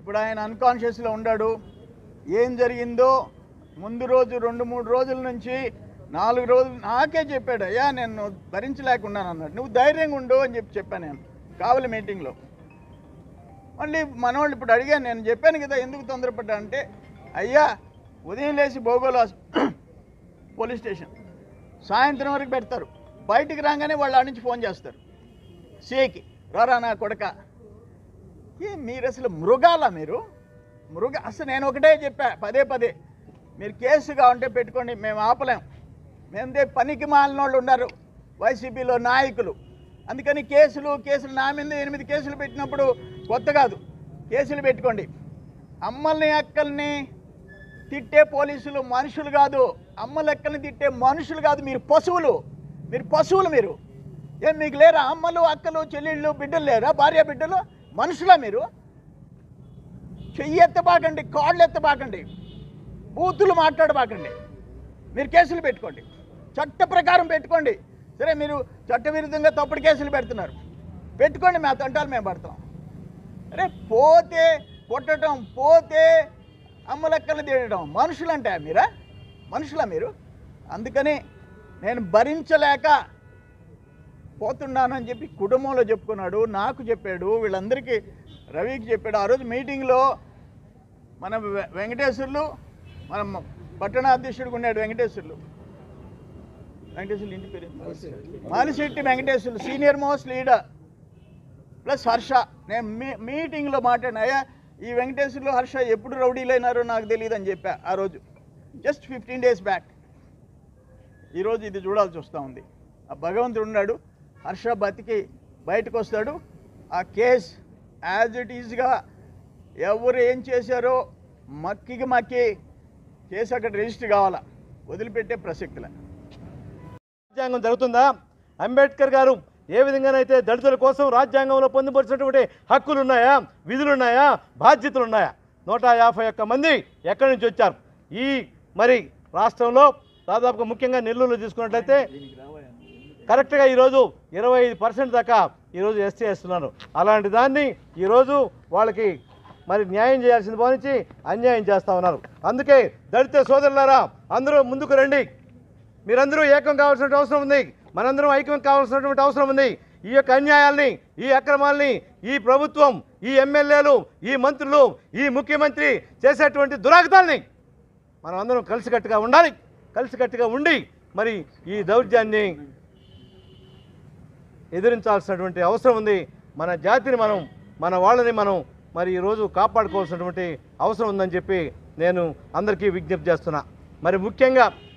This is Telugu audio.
ఇప్పుడు ఆయన అన్కాన్షియస్లో ఉన్నాడు ఏం జరిగిందో ముందు రోజు రెండు మూడు రోజుల నుంచి నాలుగు రోజులు నాకే చెప్పాడు అయ్యా నేను భరించలేకున్నాను అన్నాడు నువ్వు ధైర్యంగా ఉండు అని చెప్పి చెప్పాను నేను కావలి మీటింగ్లో మళ్ళీ మనవాళ్ళు ఇప్పుడు అడిగాను నేను చెప్పాను కదా ఎందుకు తొందరపడ్డా అంటే అయ్యా ఉదయం లేచి భోగోలు హాస్- పోలీస్ స్టేషన్ సాయంత్రం వరకు పెడతారు బయటికి రాగానే వాళ్ళు ఆడ నుంచి ఫోన్ చేస్తారు సిఐకి రారా నా కొడక ఏ మీరు అసలు మృగాలా మీరు మృగ అసలు నేను ఒకటే చెప్పా పదే పదే మీరు కేసు కావాలంటే పెట్టుకోండి మేము ఆపలేం మేముదే పనికి మాలిన వాళ్ళు ఉన్నారు వైసీపీలో నాయకులు అందుకని కేసులు కేసులు నా మీద ఎనిమిది కేసులు పెట్టినప్పుడు కొత్త కాదు కేసులు పెట్టుకోండి అమ్మల్ని అక్కల్ని తిట్టే పోలీసులు మనుషులు కాదు అమ్మ లెక్కల్ని తిట్టే మనుషులు కాదు మీరు పశువులు మీరు పశువులు మీరు ఏం మీకు లేరా అమ్మలు అక్కలు చెల్లెళ్ళు బిడ్డలు లేరా భార్య బిడ్డలు మనుషులా మీరు చెయ్యి ఎత్తబాకండి కాళ్ళు ఎత్తబాకండి బూతులు మాట్లాడబాకండి మీరు కేసులు పెట్టుకోండి చట్ట ప్రకారం పెట్టుకోండి సరే మీరు చట్టవిరుద్ధంగా తప్పుడు కేసులు పెడుతున్నారు పెట్టుకోండి మా తంటాలు మేము పడతాం అరే పోతే కొట్టడం పోతే అమ్మలెక్కలు తీయడం మనుషులంటే మీరా మనుషులా మీరు అందుకని నేను భరించలేక పోతున్నాను అని చెప్పి కుటుంబంలో చెప్పుకున్నాడు నాకు చెప్పాడు వీళ్ళందరికీ రవికి చెప్పాడు ఆ రోజు మీటింగ్లో మన వె- వెంకటేశ్వర్లు మన మ- పట్టణ అధ్యక్షుడిగా ఉన్నాడు వెంకటేశ్వర్లు వెంకటేశ్వర్లు ఇంటి పేరు ఏంటి? Malisetti Venkateswarlu senior most leader plus Harsha నేను మీ మీటింగ్లో మాట్లాడిన అయ్యా ఈ వెంకటేశ్వర్లు హర్ష ఎప్పుడు రౌడీలైనారో నాకు తెలియదు అని చెప్పా ఆ రోజు జస్ట్ ఫిఫ్టీన్ డేస్ బ్యాక్ ఈరోజు ఇది చూడాల్సి వస్తూ ఉంది ఆ భగవంతుడు ఉన్నాడు హర్ష బతికి బయటకు వస్తాడు ఆ కేస్ యాజ్ ఇట్ ఈజ్గా ఎవరు ఏం చేశారో మక్కికి మక్కి కేసు అక్కడ రిజిస్టర్ కావాలా వదిలిపెట్టే ప్రసక్తిలే రాజ్యాంగం జరుగుతుందా అంబేద్కర్ గారు ఏ విధంగానైతే దళితుల కోసం రాజ్యాంగంలో పొందుపరిచినటువంటి హక్కులు ఉన్నాయా విధులు ఉన్నాయా బాధ్యతలు ఉన్నాయా నూట యాభై ఒక్క మంది ఎక్కడి నుంచి వచ్చారు ఈ మరి రాష్ట్రంలో దాదాపుగా ముఖ్యంగా నెల్లూరులో తీసుకున్నట్లయితే కరెక్ట్గా ఈరోజు ఇరవై ఐదు పర్సెంట్ దాకా ఈరోజు ఎస్టీ వేస్తున్నారు అలాంటి దాన్ని ఈరోజు వాళ్ళకి మరి న్యాయం చేయాల్సింది భావించి అన్యాయం చేస్తూ ఉన్నారు అందుకే దళిత సోదరులారా అందరూ ముందుకు రండి మీరందరూ ఏకం కావాల్సిన అవసరం ఉంది మనందరం ఐక్యం కావాల్సినటువంటి అవసరం ఉంది ఈ యొక్క అన్యాయాల్ని ఈ అక్రమాల్ని ఈ ప్రభుత్వం ఈ ఎమ్మెల్యేలు ఈ మంత్రులు ఈ ముఖ్యమంత్రి చేసేటువంటి దురాగతాల్ని మనం అందరం కలిసికట్టుగా ఉండాలి కలిసికట్టుగా ఉండి మరి ఈ దౌర్జన్యాన్ని ఎదిరించాల్సినటువంటి అవసరం ఉంది మన జాతిని మనం మన వాళ్ళని మనం మరి ఈరోజు కాపాడుకోవాల్సినటువంటి అవసరం ఉందని చెప్పి నేను అందరికీ విజ్ఞప్తి చేస్తున్నా మరి ముఖ్యంగా